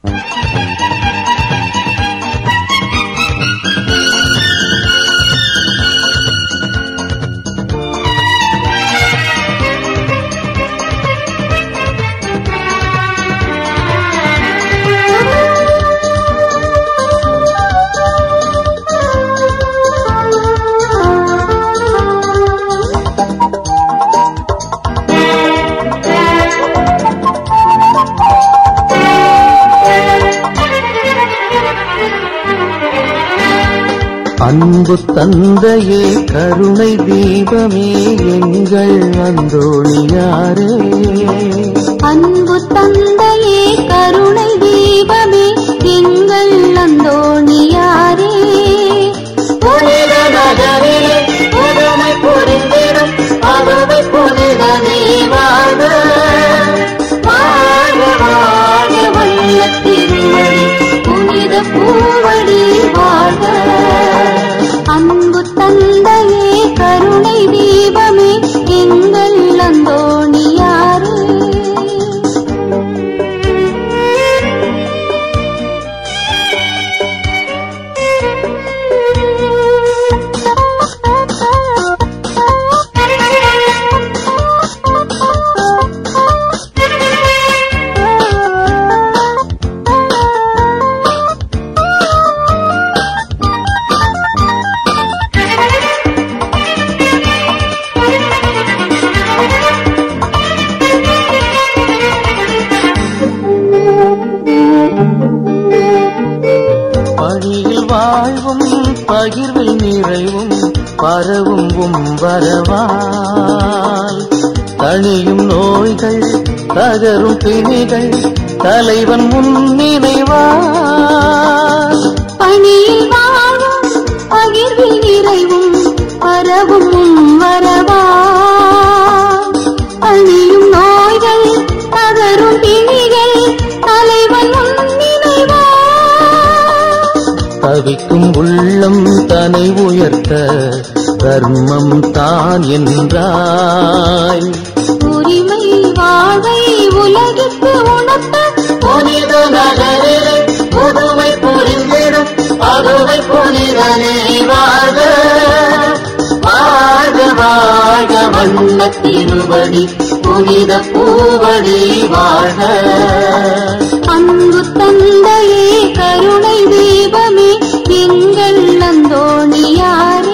அன்பு தந்தையே கருணை தீபமே எங்கள் அந்தோணியாரே அன்பு தந்தையே கருணை தீபமே எங்கள் அந்தோணியாரே புனித நகரிலே புதுமை புரிந்திடும் அருமை புனித நீ வாழ்க வாழ்க வாழ்க வல்ல திருமணி புனித பூவடி வாழ்க அன்பு தந்தையே கருணை தீபமே எங்கள் அந்தோணியாரே பழியில் வாழ்வும் பகிர்வில் நிறைவும் பரவும் உம் வரவால் தணியும் நோய்கள் தகரும் பிணிகள் தலைவன் முன்னினைவால் பணியில் வாழும் பகிர்வில் நிறைவும் பரவும் உம் வரவா அழியும் நோய்கள் தகரும் பிணிகள் தலைவன் உன் நினைவா தவிக்கும் உள்ளம் தனை உயர்த்த தர்மம் தான் என்றாய் உரிமை வாழ்வை உலகிற்கு உணர்த்த புனித நகரிலே புதுமை புரிந்திடும் அருமை புனிதனே வாழ்க வாழ்க வாழ்க வண்ண திருவடி புனித பூவடி வாழ்க அன்பு தந்தையே கருணை தீபமே எங்கள் அந்தோணியாரே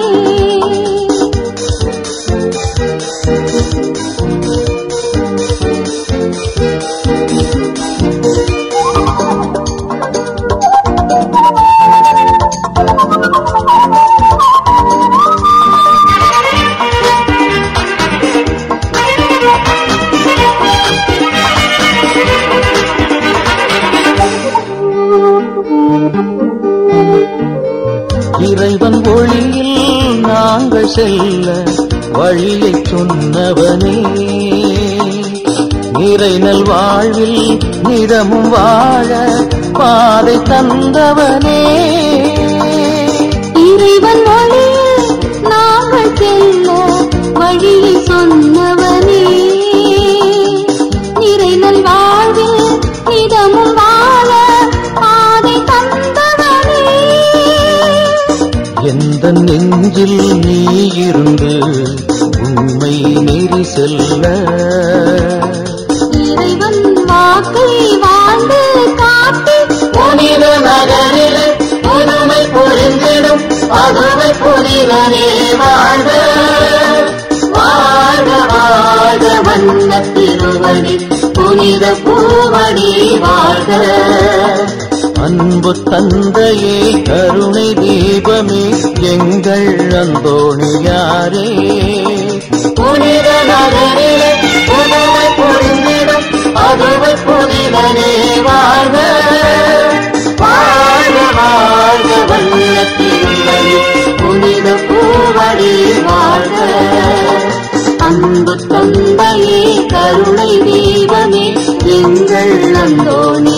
இறைவன் ஒளியில் நாங்கள் செல்ல வழியை சொன்னவனே நிறைநல் வாழ்வில் நிதமும் வாழ பாதை தந்தவனே இறைவன் வழியில் நாங்கள் செல்ல வழியை சொன்னவனே நிறைநல் வாழ்வில் நிதமும் வாழ பாதை தந்தவனே எந்த நெஞ்சில் நீ இருந்து உண்மை நெறி செல்ல இறைவன் வாக்கை வாழ்ந்து காட்டி புனித நகரிலே புதுமை புரிந்திடும் பதுமை புனிதனே வாழ்க வாழ்க வாழ்க வண்ண திருவடி புனித பூவடி வாழ்க அன்பு தந்தையே கருணை தீபமே எங்கள் அந்தோணியாரே புனித நகரிலே புதுமை புரிந்திடும் பதுமை புனிதனே வாழ்க வாழ்க வாழ்க வண்ண திருவடி புனித பூவடி வாழ்க அன்பு தந்தையே கருணை தீபமே எங்கள் அந்தோணி